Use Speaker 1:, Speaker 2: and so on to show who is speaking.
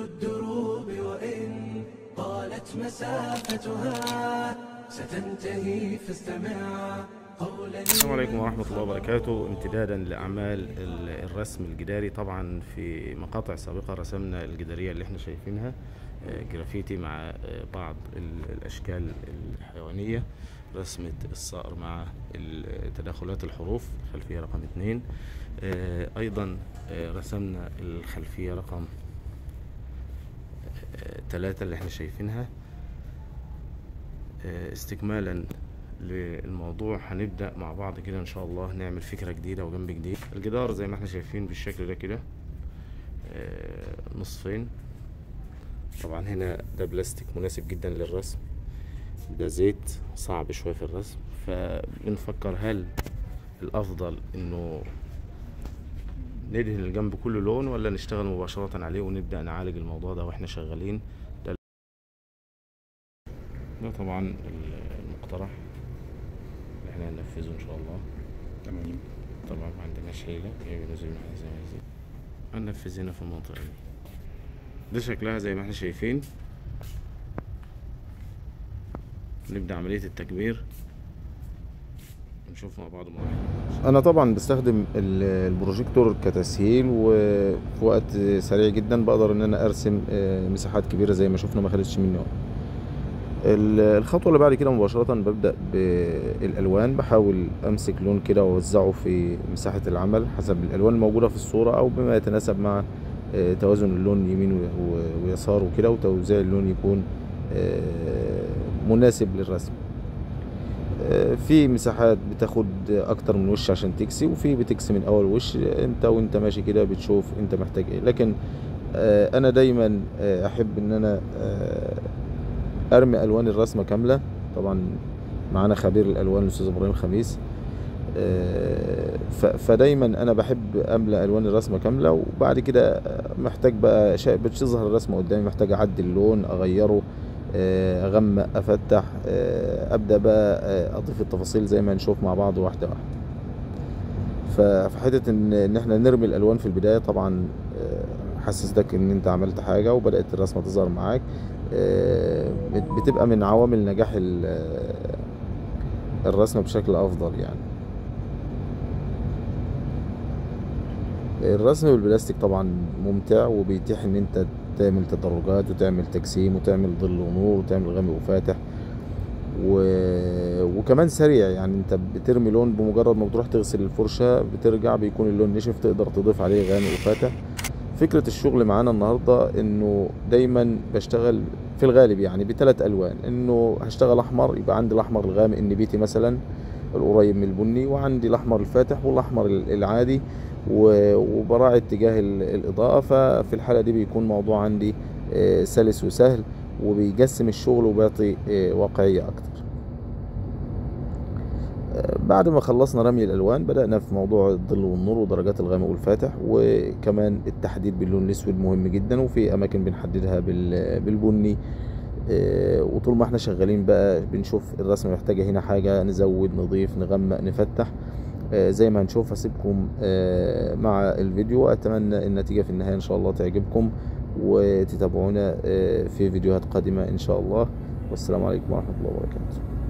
Speaker 1: الدروب وإن طالت مسافتها ستنتهي فاستمع قولا
Speaker 2: السلام عليكم ورحمة الله وبركاته امتدادا لأعمال ال- الرسم الجداري طبعا في مقاطع سابقة رسمنا الجدارية اللي احنا شايفينها آه، جرافيتي مع آه، بعض ال- الأشكال الحيوانية رسمة الصقر مع ال- تداخلات الحروف خلفية رقم اتنين آه، أيضا آه، رسمنا الخلفية رقم آه، تلاتة اللي احنا شايفينها آه، استكمالا للموضوع هنبدأ مع بعض كده ان شاء الله نعمل فكرة جديدة وجنب جديد الجدار زي ما احنا شايفين بالشكل ده كده آه، نصفين طبعا هنا ده بلاستيك مناسب جدا للرسم ده زيت صعب شوية في الرسم فبنفكر هل الافضل انه ندهن الجنب كله لون ولا نشتغل مباشرة عليه ونبدأ نعالج الموضوع ده واحنا شغالين ده ده طبعا المقترح اللي احنا هننفذه ان شاء الله
Speaker 3: تمام
Speaker 2: طبعا ما عندناش حيلة جايب نزل من زي ما عايزين هننفذ هنا في المنطقة دي ده شكلها زي ما احنا شايفين نبدأ عملية التكبير نشوف مع بعض مرة
Speaker 3: انا طبعا بستخدم ال- البروجيكتور كتسهيل وفي وقت سريع جدا بقدر ان انا ارسم آه، مساحات كبيره زي ما شفنا ما خدتش مني وقت ال- الخطوه اللي بعد كده مباشره ببدا بالالوان بحاول امسك لون كده واوزعه في مساحه العمل حسب الالوان الموجوده في الصوره او بما يتناسب مع آه، توازن اللون يمين و- و- ويسار وكده وتوزيع اللون يكون آه، مناسب للرسم آه، في مساحات بتاخد اكتر من وش عشان تكسي وفي بتكسي من اول وش انت وانت ماشي كده بتشوف انت محتاج ايه لكن آه، انا دايما آه، احب ان انا آه، ارمي الوان الرسمه كامله طبعا معانا خبير الالوان الاستاذ ابراهيم خميس آه، ف- فدايما انا بحب املى الوان الرسمه كامله وبعد كده محتاج بقى شيء بتظهر الرسمه قدامي محتاج اعدل اللون اغيره آه، اغمق افتح آه، ابدا بقى آه، اضيف التفاصيل زي ما نشوف مع بعض واحده واحده ف- في حته ان ان احنا نرمي الالوان في البدايه طبعا آه، حسستك ان انت عملت حاجه وبدات الرسمه تظهر معاك آه، بت- بتبقى من عوامل نجاح ال- آه، الرسم بشكل افضل يعني الرسم بالبلاستيك طبعا ممتع وبيتيح ان انت تعمل تدرجات وتعمل تجسيم وتعمل ظل ونور وتعمل غامق وفاتح و... وكمان سريع يعني انت بترمي لون بمجرد ما بتروح تغسل الفرشة بترجع بيكون اللون نشف تقدر تضيف عليه غامق وفاتح فكرة الشغل معانا النهاردة انه دايما بشتغل في الغالب يعني بثلاث الوان انه هشتغل احمر يبقى عندي الاحمر الغامق النبيتي مثلا القريب من البني وعندي الاحمر الفاتح والاحمر العادي و- وبراعي اتجاه ال- الاضاءة ففي الحالة دي بيكون موضوع عندي آه، سلس وسهل وبيجسم الشغل وبيعطي آه، واقعية اكتر آه، بعد ما خلصنا رمي الالوان بدأنا في موضوع الظل والنور ودرجات الغامق والفاتح وكمان التحديد باللون الاسود مهم جدا وفي اماكن بنحددها بال- بالبني آه، وطول ما احنا شغالين بقى بنشوف الرسمة محتاجة هنا حاجة نزود نضيف نغمق نفتح آه، زي ما هنشوف هسيبكم آه، مع الفيديو اتمنى النتيجة في النهاية ان شاء الله تعجبكم وتتابعونا آه، في فيديوهات قادمة ان شاء الله والسلام عليكم ورحمة الله وبركاته